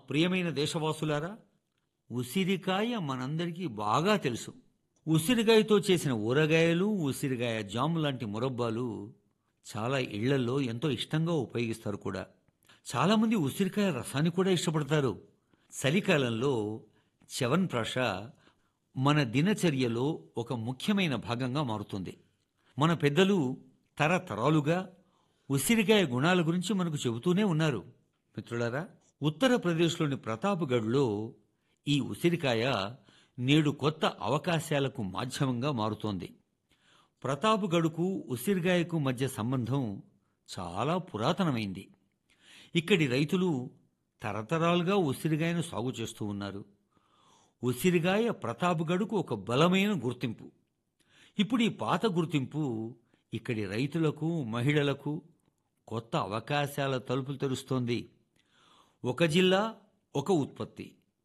ప్రియమైన దేశవాసులారా ఉసిరికాయ మనందరికీ బాగా తెలుసు ఉసిరికాయతో చేసిన ఊరగాయలు ఉసిరికాయ జాము లాంటి మురబ్బాలు చాలా ఇళ్లలో ఎంతో ఇష్టంగా ఉపయోగిస్తారు కూడా చాలామంది ఉసిరికాయ రసాన్ని కూడా ఇష్టపడతారు చలికాలంలో చవన్ప్రాష మన దినచర్యలో ఒక ముఖ్యమైన భాగంగా మారుతుంది మన పెద్దలు తరతరాలుగా ఉసిరికాయ గుణాల గురించి మనకు చెబుతూనే ఉన్నారు మిత్రులారా ఉత్తరప్రదేశ్లోని ప్రతాప్గఢ్లో ఈ ఉసిరికాయ నేడు కొత్త అవకాశాలకు మాధ్యమంగా మారుతోంది ప్రతాప్గఢ్కు ఉసిరికాయకు మధ్య సంబంధం చాలా పురాతనమైంది ఇక్కడి రైతులు తరతరాలుగా ఉసిరికాయను సాగు చేస్తూ ఉన్నారు ఉసిరిగాయ ప్రతాప్గఢ్కు ఒక బలమైన గుర్తింపు ఇప్పుడు ఈ పాత గుర్తింపు ఇక్కడి రైతులకు మహిళలకు కొత్త అవకాశాల తలుపులు తెరుస్తోంది ఒక జిల్లా ఒక ఉత్పత్తి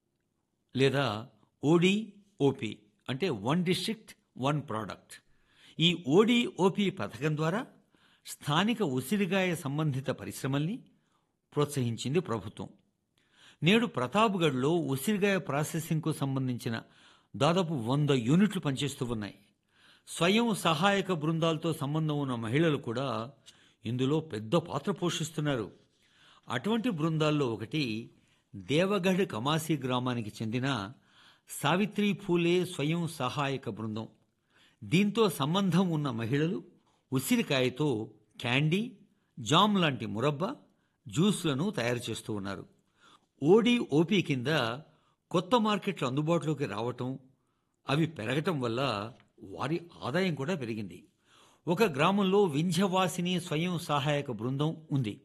లేదా ఓడి ఓపి అంటే వన్ డిస్ట్రిక్ట్ వన్ ప్రోడక్ట్ ఈ ఓడి ఓపి పథకం ద్వారా స్థానిక ఉసిరిగాయ సంబంధిత పరిశ్రమల్ని ప్రోత్సహించింది ప్రభుత్వం నేడు ప్రతాప్గఢ్లో ఉసిరిగాయ ప్రాసెసింగ్కు సంబంధించిన దాదాపు వంద యూనిట్లు పనిచేస్తూ ఉన్నాయి స్వయం సహాయక బృందాలతో సంబంధం ఉన్న మహిళలు కూడా ఇందులో పెద్ద పాత్ర పోషిస్తున్నారు అటువంటి బృందాల్లో ఒకటి దేవగఢ్ కమాసి గ్రామానికి చెందిన సావిత్రి ఫూలే స్వయం సహాయక బృందం దీంతో సంబంధం ఉన్న మహిళలు ఉసిరికాయతో క్యాండీ జామ్ లాంటి మురబ్బా జ్యూస్లను తయారు చేస్తూ ఉన్నారు ఓడి ఓపీ కింద కొత్త మార్కెట్లు అందుబాటులోకి రావటం అవి పెరగటం వల్ల వారి ఆదాయం కూడా పెరిగింది ఒక గ్రామంలో వింధ్యవాసిని స్వయం సహాయక బృందం ఉంది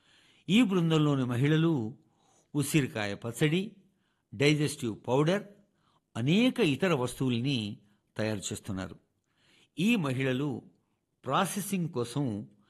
ఈ బృందంలోని మహిళలు ఉసిరికాయ పచ్చడి డైజెస్టివ్ పౌడర్ అనేక ఇతర వస్తువుల్ని తయారు చేస్తున్నారు ఈ మహిళలు ప్రాసెసింగ్ కోసం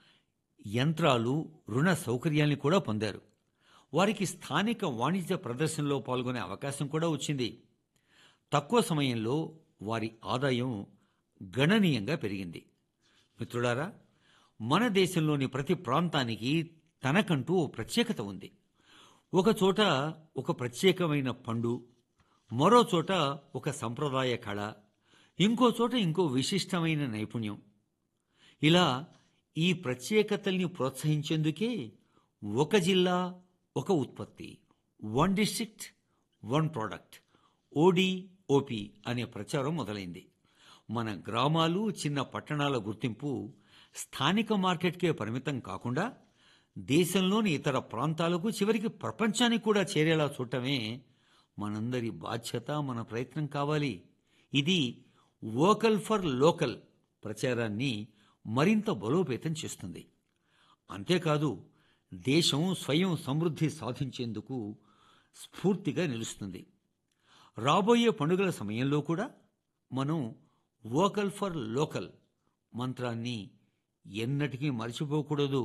యంత్రాలు రుణ సౌకర్యాన్ని కూడా పొందారు వారికి స్థానిక వాణిజ్య ప్రదర్శనలో పాల్గొనే అవకాశం కూడా వచ్చింది తక్కువ సమయంలో వారి ఆదాయం గణనీయంగా పెరిగింది మిత్రులారా మన దేశంలోని ప్రతి ప్రాంతానికి తనకంటూ ఓ ప్రత్యేకత ఉంది ఒక చోట ఒక ప్రత్యేకమైన పండు మరో చోట ఒక సంప్రదాయ కళ ఇంకో చోట ఇంకో విశిష్టమైన నైపుణ్యం ఇలా ఈ ప్రత్యేకతల్ని ప్రోత్సహించేందుకే ఒక జిల్లా ఒక ఉత్పత్తి one district one product OD OP అనే ప్రచారం మొదలైంది మన గ్రామాలు చిన్న పట్టణాల గుర్తింపు స్థానిక మార్కెట్కే పరిమితం కాకుండా దేశంలోని ఇతర ప్రాంతాలకు చివరికి ప్రపంచానికి కూడా చేరేలా చూడటమే మనందరి బాధ్యత మన ప్రయత్నం కావాలి ఇది వోకల్ ఫర్ లోకల్ ప్రచారాన్ని మరింత బలోపేతం చేస్తుంది అంతేకాదు దేశం స్వయం సమృద్ధి సాధించేందుకు స్ఫూర్తిగా నిలుస్తుంది రాబోయే పండుగల సమయంలో కూడా మనం వోకల్ ఫర్ లోకల్ మంత్రాన్ని ఎన్నటికీ మర్చిపోకూడదు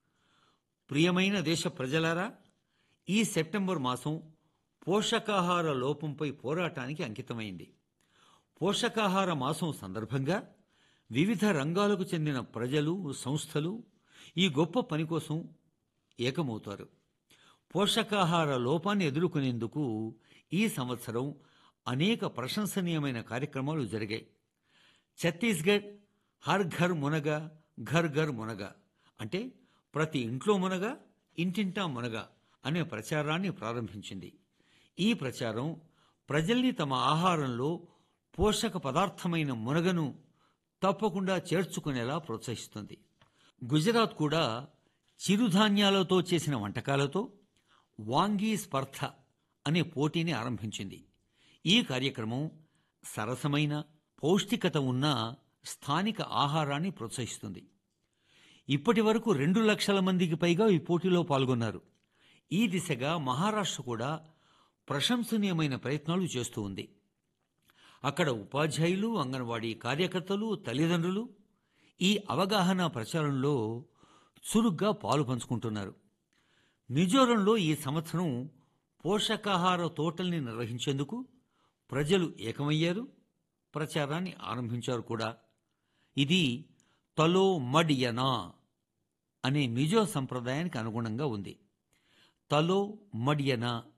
ప్రియమైన దేశ ప్రజలారా ఈ సెప్టెంబర్ మాసం పోషకాహార లోపంపై పోరాటానికి అంకితమైంది పోషకాహార మాసం సందర్భంగా వివిధ రంగాలకు చెందిన ప్రజలు సంస్థలు ఈ గొప్ప పని కోసం ఏకమవుతారు పోషకాహార లోపాన్ని ఎదుర్కొనేందుకు ఈ సంవత్సరం అనేక ప్రశంసనీయమైన కార్యక్రమాలు జరిగాయి ఛత్తీస్గఢ్ హర్ ఘర్ మునగ ఘర్ ఘర్ మునగ అంటే ప్రతి ఇంట్లో మునగ ఇంటింటా మునగ అనే ప్రచారాన్ని ప్రారంభించింది ఈ ప్రచారం ప్రజల్ని తమ ఆహారంలో పోషక పదార్థమైన మునగను తప్పకుండా చేర్చుకునేలా ప్రోత్సహిస్తుంది గుజరాత్ కూడా చిరుధాన్యాలతో చేసిన వంటకాలతో వాంగీ స్పర్ధ అనే పోటీని ఆరంభించింది ఈ కార్యక్రమం సరసమైన పౌష్టికత ఉన్న స్థానిక ఆహారాన్ని ప్రోత్సహిస్తుంది ఇప్పటి వరకు రెండు లక్షల మందికి పైగా ఈ పోటీలో పాల్గొన్నారు ఈ దిశగా మహారాష్ట్ర కూడా ప్రశంసనీయమైన ప్రయత్నాలు చేస్తూ ఉంది అక్కడ ఉపాధ్యాయులు అంగన్వాడీ కార్యకర్తలు తల్లిదండ్రులు ఈ అవగాహన ప్రచారంలో చురుగ్గా పాలు పంచుకుంటున్నారు మిజోరంలో ఈ సంవత్సరం పోషకాహార తోటల్ని నిర్వహించేందుకు ప్రజలు ఏకమయ్యారు ప్రచారాన్ని ఆరంభించారు కూడా ఇది తలో మడియనా అనే మిజో సంప్రదాయానికి అనుగుణంగా ఉంది తలో మడియనా